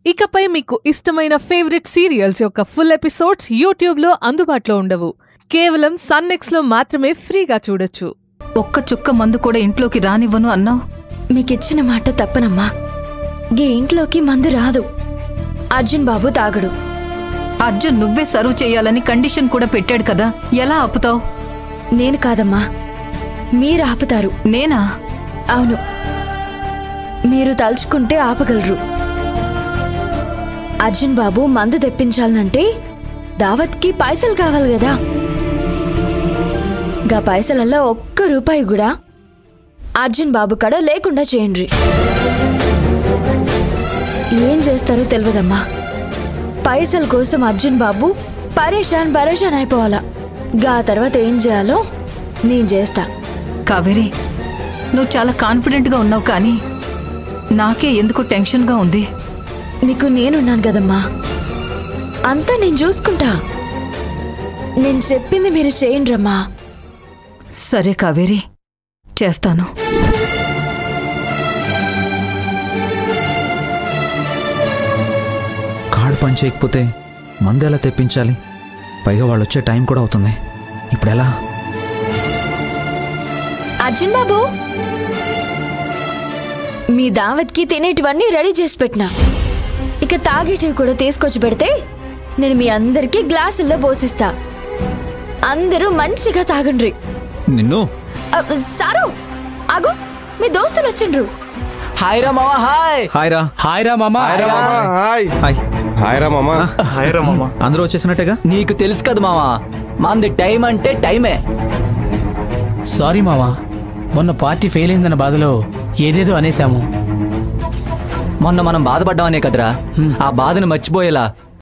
ఇకపై మీకు ఇష్టమైన ఫేవరెట్ సీరియల్స్ యొక్క ఫుల్ ఎపిసోడ్స్ యూట్యూబ్లో అందుబాటులో ఉండవు కేవలం సన్నెక్స్లో మాత్రమే ఫ్రీగా చూడొచ్చు ఒక్క చుక్క మందు కూడా ఇంట్లోకి రానివ్వను అన్నావు మీకిచ్చిన మాట తప్పనమ్మా గీ ఇంట్లోకి మందు రాదు అర్జున్ బాబు తాగడు అర్జున్ నువ్వే సర్వ్ చేయాలని కండిషన్ కూడా పెట్టాడు కదా ఎలా ఆపుతావు నేను కాదమ్మా మీరు ఆపుతారు నేనా అవును మీరు తలుచుకుంటే ఆపగలరు అర్జున్ బాబు మందు తెప్పించాలనంటే దావత్కి పైసలు కావాలి కదా గా పైసలలో ఒక్క రూపాయి కూడా అర్జున్ బాబు కడ లేకుండా చేయండి ఏం చేస్తారో తెలియదమ్మా పైసల కోసం అర్జున్ బాబు పరేషాన్ పరేషాన్ అయిపోవాలా గా తర్వాత ఏం చేయాలో నేను చేస్తా కావేరి నువ్వు చాలా కాన్ఫిడెంట్ గా ఉన్నావు కానీ నాకే ఎందుకో టెన్షన్ గా ఉంది మీకు నేనున్నాను కదమ్మా అంతా నేను చూసుకుంటా నేను చెప్పింది మీరు చేయండి రమ్మా సరే కావేరి చేస్తాను కార్డు పని చేయకపోతే మందు ఎలా తెప్పించాలి పైగా వాళ్ళు వచ్చే టైం కూడా అవుతుంది ఇప్పుడు ఎలా అర్జున్ బాబు మీ దావత్కి తినేటివన్నీ రెడీ చేసి పెట్టినా ఇక తాగేటివి కూడా తీసుకొచ్చి పెడితే నేను మీ అందరికీ గ్లాసుల్లో పోసిస్తా అందరూ మంచిగా తాగండ్రి నిన్ను అ, సారు ఆగు మీ దోస్తులు వచ్చిండ్రు హాయ్ రా మామ హాయ్ హాయ్ రా హాయ్ రా మామ హాయ్ రా మామ హాయ్ హాయ్ హాయ్ రా మామ హాయ్ రా మామ అందరూ వచ్చేసినట్టేగా నీకు తెలుసు కదా మామ మంది టైం అంటే టైమే సారీ మావా మొన్న పార్టీ ఫెయిల్ అయిందన్న బాధలో ఏదేదో అనేశాము మొన్న మనం బాధపడ్డామనే కదరా హ్మ్. ఆ బాధను మర్చిపోయేలా